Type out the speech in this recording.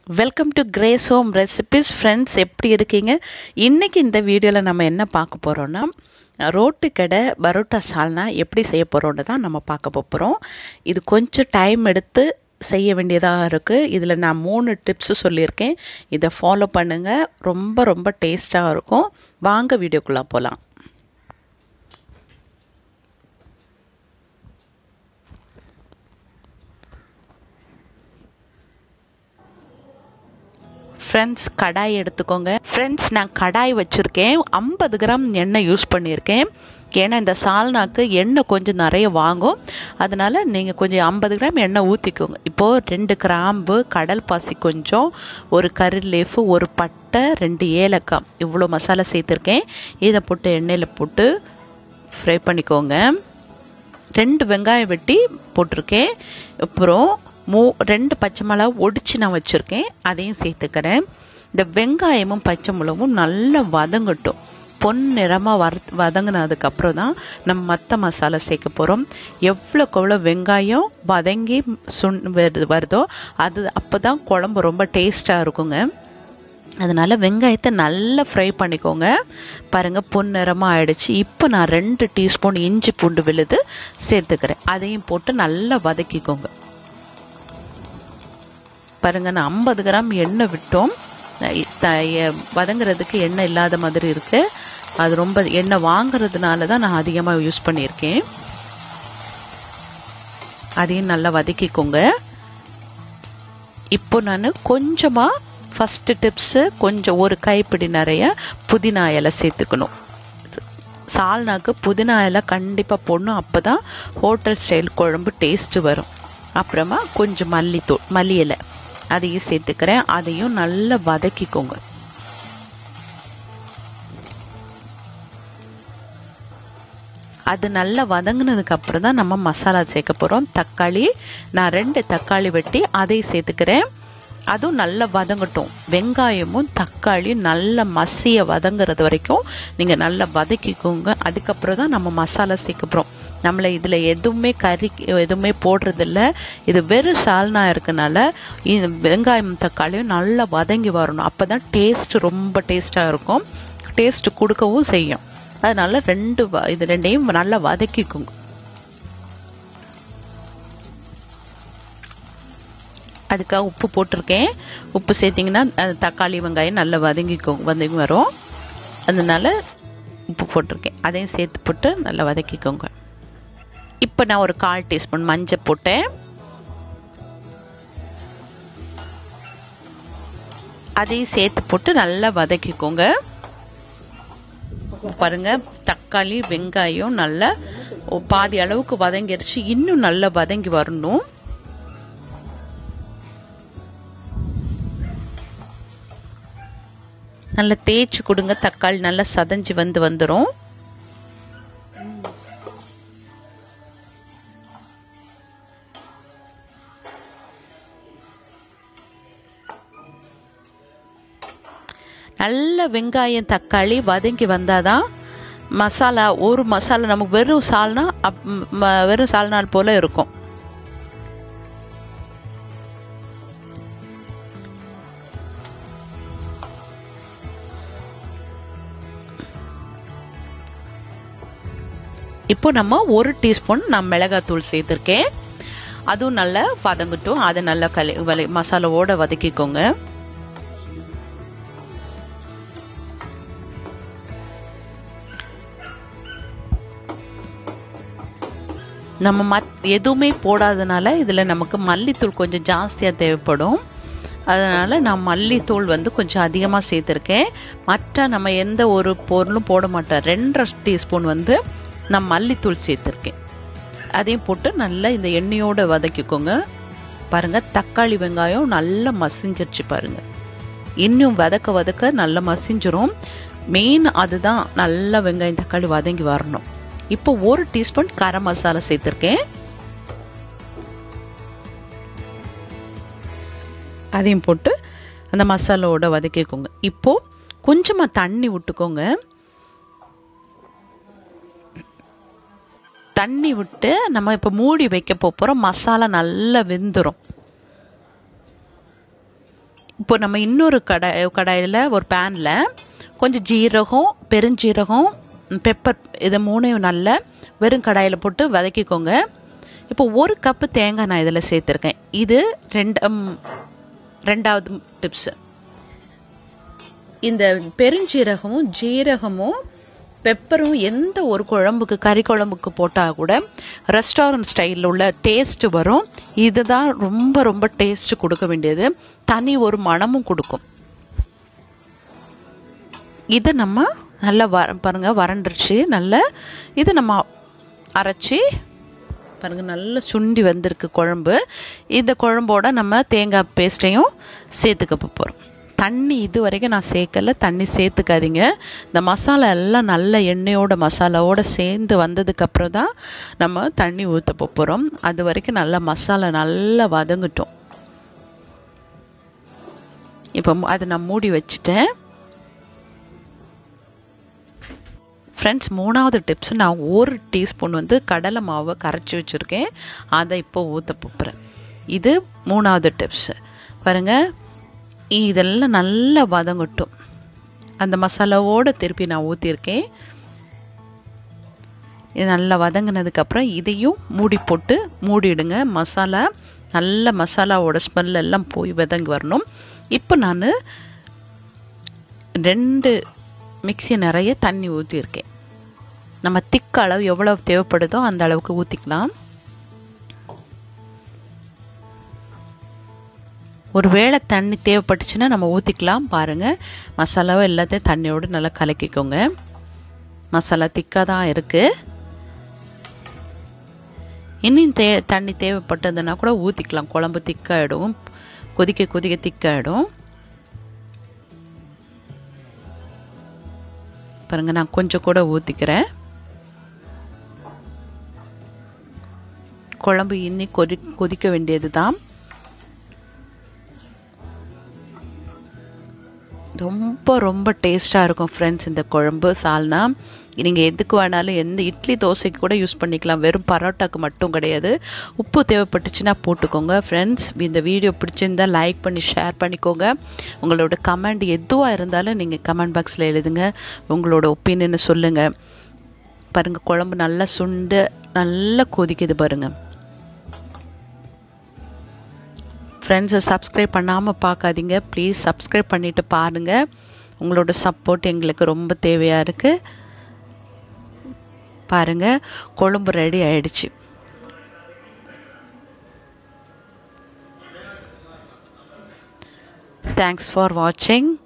welcome to Grace home recipes friends எப்படி இருக்கீங்க இன்றைக்கி இந்த வீடியோவில் நம்ம என்ன பார்க்க போகிறோன்னா ரோட்டு கடை பரோட்டா சால்னா எப்படி செய்ய போகிறோன்னு தான் நம்ம பார்க்க போகிறோம் இது கொஞ்சம் டைம் எடுத்து செய்ய வேண்டியதாக இருக்குது இதில் நான் மூணு டிப்ஸு சொல்லியிருக்கேன் இதை ஃபாலோ பண்ணுங்கள் ரொம்ப ரொம்ப டேஸ்ட்டாக இருக்கும் வாங்க வீடியோக்குள்ளே போகலாம் ஃப்ரெண்ட்ஸ் கடாய் எடுத்துக்கோங்க ஃப்ரெண்ட்ஸ் நான் கடாய் வச்சுருக்கேன் ஐம்பது கிராம் எண்ணெய் யூஸ் பண்ணியிருக்கேன் ஏன்னா இந்த சால்னாக்கு எண்ணெய் கொஞ்சம் நிறைய வாங்கும் அதனால் நீங்கள் கொஞ்சம் ஐம்பது கிராம் எண்ணெய் ஊற்றிக்கோங்க இப்போது ரெண்டு கிராம்பு கடல் பாசி கொஞ்சம் ஒரு கறி லீஃபு ஒரு பட்டை ரெண்டு ஏலக்காய் இவ்வளோ மசாலா சேர்த்துருக்கேன் இதை போட்டு எண்ணெயில் போட்டு ஃப்ரை பண்ணிக்கோங்க ரெண்டு வெங்காயம் வெட்டி போட்டிருக்கேன் அப்புறம் மூ ரெண்டு பச்சை மிளகா ஒடிச்சு நான் வச்சுருக்கேன் அதையும் சேர்த்துக்கிறேன் இந்த வெங்காயமும் பச்சை மிளகும் நல்லா வதங்கட்டும் பொன் நிறமாக வர வதங்கினதுக்கப்புறம் தான் நம்ம மற்ற மசாலா சேர்க்க போகிறோம் எவ்வளோக்கு எவ்வளோ வெங்காயம் வதங்கி சுண் வருதோ அது அப்போ தான் குழம்பு ரொம்ப டேஸ்ட்டாக இருக்குங்க அதனால் வெங்காயத்தை நல்லா ஃப்ரை பண்ணிக்கோங்க பாருங்கள் பொன்னிறமாக ஆயிடுச்சு இப்போ நான் ரெண்டு டீஸ்பூன் இஞ்சி பூண்டு விழுது சேர்த்துக்கிறேன் அதையும் போட்டு நல்லா வதக்கிக்கோங்க பாருங்கள் நான் ஐம்பது கிராம் எண்ணெய் விட்டோம் வதங்குறதுக்கு எண்ணெய் இல்லாத மாதிரி இருக்குது அது ரொம்ப எண்ணெய் வாங்குறதுனால தான் நான் அதிகமாக யூஸ் பண்ணியிருக்கேன் அதையும் நல்லா வதக்கிக்கோங்க இப்போ நான் கொஞ்சமாக ஃபஸ்ட்டு டிப்ஸு கொஞ்சம் ஒரு கைப்பிடி நிறைய புதினா இலை சேர்த்துக்கணும் சால்னாக்கு புதினா இலை கண்டிப்பாக போடணும் அப்போ தான் ஹோட்டல் ஸ்டைல் குழம்பு டேஸ்ட்டு வரும் அப்புறமா கொஞ்சம் மல்லித்தூள் மல்லி இலை அதையும் சேர்த்துக்கிறேன் அதையும் நல்லா வதக்கிக்கோங்க அது நல்லா வதங்கினதுக்கு அப்புறம் தான் நம்ம மசாலா சேர்க்க போகிறோம் தக்காளி நான் ரெண்டு தக்காளி வெட்டி அதை சேர்த்துக்கிறேன் அதுவும் நல்லா வதங்கட்டும் வெங்காயமும் தக்காளியும் நல்லா மசிய வதங்குறது வரைக்கும் நீங்கள் நல்லா வதக்கிக்கோங்க அதுக்கப்புறம் தான் நம்ம மசாலா சேர்க்க போகிறோம் நம்மளை இதில் எதுவுமே கறி எதுவுமே போடுறதில்ல இது வெறும் சால்னா இருக்கனால இந்த வெங்காயம் தக்காளியும் நல்லா வதங்கி வரணும் அப்போ தான் டேஸ்ட் ரொம்ப டேஸ்ட்டாக இருக்கும் டேஸ்ட் கொடுக்கவும் செய்யும் அதனால ரெண்டு இது ரெண்டையும் நல்லா வதக்கிக்கோங்க அதுக்காக உப்பு போட்டிருக்கேன் உப்பு சேர்த்திங்கன்னா தக்காளி வெங்காயம் நல்லா வதங்கிக்கோ வதங்கி வரும் அதனால உப்பு போட்டிருக்கேன் அதையும் சேர்த்து போட்டு நல்லா வதக்கிக்கோங்க இப்போ நான் ஒரு கால் டீஸ்பூன் மஞ்சள் போட்டேன் அதையும் சேர்த்து போட்டு நல்லா வதக்கிக்கோங்க பாருங்க தக்காளி வெங்காயம் நல்லா பாதி அளவுக்கு வதங்கிடுச்சு இன்னும் நல்லா வதங்கி வரணும் நல்லா தேய்ச்சி கொடுங்க தக்காளி நல்லா சதஞ்சு வந்து வந்துடும் நல்ல வெங்காயம் தக்காளி வதங்கி வந்தாதான் மசாலா ஒரு மசாலா நமக்கு வெறும் சால்னா வெறும் சால்னால் போல இருக்கும் இப்போ நம்ம ஒரு டீஸ்பூன் நான் மிளகாத்தூள் சேர்த்துருக்கேன் அதுவும் நல்லா வதங்கட்டும் அதை நல்லா கலி வலி மசாலாவோட வதக்கிக்கோங்க நம்ம மத் எதுவுமே போடாதனால இதில் நமக்கு மல்லித்தூள் கொஞ்சம் ஜாஸ்தியாக தேவைப்படும் அதனால் நான் மல்லித்தூள் வந்து கொஞ்சம் அதிகமாக சேர்த்துருக்கேன் மற்ற நம்ம எந்த ஒரு பொருளும் போட மாட்டேன் ரெண்டரை டீஸ்பூன் வந்து நான் மல்லித்தூள் சேர்த்துருக்கேன் அதையும் போட்டு நல்லா இந்த எண்ணெயோடு வதக்கிக்கோங்க பாருங்கள் தக்காளி வெங்காயம் நல்லா மசிஞ்சிருச்சு பாருங்கள் இன்னும் வதக்க வதக்க நல்லா மசிஞ்சிரும் மெயின் அதுதான் நல்லா வெங்காயம் தக்காளி வதங்கி வரணும் இப்போ ஒரு டீஸ்பூன் கரம் மசாலா சேர்த்துருக்கேன் அதையும் போட்டு அந்த மசாலாவோட வதக்கிக்கோங்க இப்போ கொஞ்சமாக தண்ணி விட்டுக்கோங்க தண்ணி விட்டு நம்ம இப்போ மூடி வைக்க போகிறோம் மசாலா நல்லா வெந்துடும் இப்போ நம்ம இன்னொரு கடாய் கடாயில் ஒரு பேனில் கொஞ்சம் ஜீரகம் பெருஞ்சீரகம் பெப்பர் இதை மூணையும் நல்லா வெறும் கடாயில் போட்டு வதக்கிக்கோங்க இப்போ ஒரு கப்பு தேங்காய் நான் இதில் சேர்த்துருக்கேன் இது ரெண்டு ம், ரெண்டாவது டிப்ஸு இந்த பெருஞ்சீரகமும் ஜீரகமும் பெப்பரும் எந்த ஒரு குழம்புக்கு கறி குழம்புக்கு போட்டால் கூட ரெஸ்டாரண்ட் ஸ்டைலில் உள்ள டேஸ்ட் வரும் இதுதான் ரொம்ப ரொம்ப டேஸ்ட் கொடுக்க வேண்டியது தனி ஒரு மணமும் கொடுக்கும் இது நம்ம நல்லா வர பாருங்க வறண்டுருச்சு நல்லா இது நம்ம அரைச்சி பாருங்க நல்லா சுண்டி வந்திருக்கு குழம்பு இந்த குழம்போட நம்ம தேங்காய் பேஸ்ட்டையும் சேர்த்துக்க போகிறோம் தண்ணி இது வரைக்கும் நான் சேர்க்கல தண்ணி சேர்த்துக்காதீங்க இந்த மசாலா எல்லாம் நல்ல எண்ணெயோட மசாலாவோட சேர்ந்து வந்ததுக்கப்புறம் தான் நம்ம தண்ணி ஊற்ற போகிறோம் அது வரைக்கும் நல்லா மசாலா நல்லா வதங்கட்டும் இப்போ அதை நான் மூடி வச்சுட்டேன் ஃப்ரெண்ட்ஸ் மூணாவது டிப்ஸ் நான் ஒரு டீஸ்பூன் வந்து கடலை மாவை கரைச்சி வச்சுருக்கேன் அதை இப்போ ஊற்ற போகிறேன் இது மூணாவது டிப்ஸு பாருங்கள் இதெல்லாம் நல்லா வதங்கட்டும் அந்த மசாலாவோடு திருப்பி நான் ஊற்றிருக்கேன் இது நல்லா வதங்கினதுக்கப்புறம் இதையும் மூடி போட்டு மூடிடுங்க மசாலா நல்ல மசாலாவோட ஸ்மெல் எல்லாம் போய் வதங்கி வரணும் இப்போ நான் ரெண்டு மிக்ஸி நிறைய தண்ணி ஊற்றிருக்கேன் நம்ம திக்க அளவு எவ்வளோ தேவைப்படுதோ அந்த அளவுக்கு ஊற்றிக்கலாம் ஒரு வேளை தண்ணி தேவைப்பட்டுச்சுன்னா நம்ம ஊற்றிக்கலாம் பாருங்கள் மசாலாவை எல்லாத்தையும் தண்ணியோடு நல்லா கலக்கிக்கோங்க மசாலா திக்காக தான் இருக்குது இன்னும் தே தண்ணி தேவைப்பட்டதுன்னா கூட ஊற்றிக்கலாம் குழம்பு திக்காயிடும் கொதிக்க கொதிக்க திக்காயிடும் பாருங்க நான் கொஞ்சம் கூட ஊற்றிக்கிறேன் குழம்பு இன்னி கொதி கொதிக்க வேண்டியது தான் ரொம்ப ரொம்ப டேஸ்ட்டாக இருக்கும் ஃப்ரெண்ட்ஸ் இந்த குழம்பு சால்னா நீங்கள் எதுக்கு வேணாலும் எந்த இட்லி தோசைக்கு கூட யூஸ் பண்ணிக்கலாம் வெறும் பரோட்டாக்கு மட்டும் கிடையாது உப்பு தேவைப்பட்டுச்சுன்னா போட்டுக்கோங்க ஃப்ரெண்ட்ஸ் இந்த வீடியோ பிடிச்சிருந்தா லைக் பண்ணி ஷேர் பண்ணிக்கோங்க உங்களோட கமெண்ட் எதுவாக இருந்தாலும் நீங்கள் கமெண்ட் பாக்ஸில் எழுதுங்க உங்களோட ஒப்பீனியனை சொல்லுங்கள் பாருங்கள் குழம்பு நல்லா சுண்டு நல்லா கொதிக்குது பாருங்கள் ஃப்ரெண்ட்ஸை சப்ஸ்கிரைப் பண்ணாமல் பார்க்காதீங்க ப்ளீஸ் சப்ஸ்கிரைப் பண்ணிவிட்டு பாருங்கள் உங்களோட சப்போர்ட் எங்களுக்கு ரொம்ப தேவையாக இருக்குது பாருங்கள் கொழும்பு ரெடி ஆயிடுச்சு தேங்க்ஸ் ஃபார் வாட்சிங்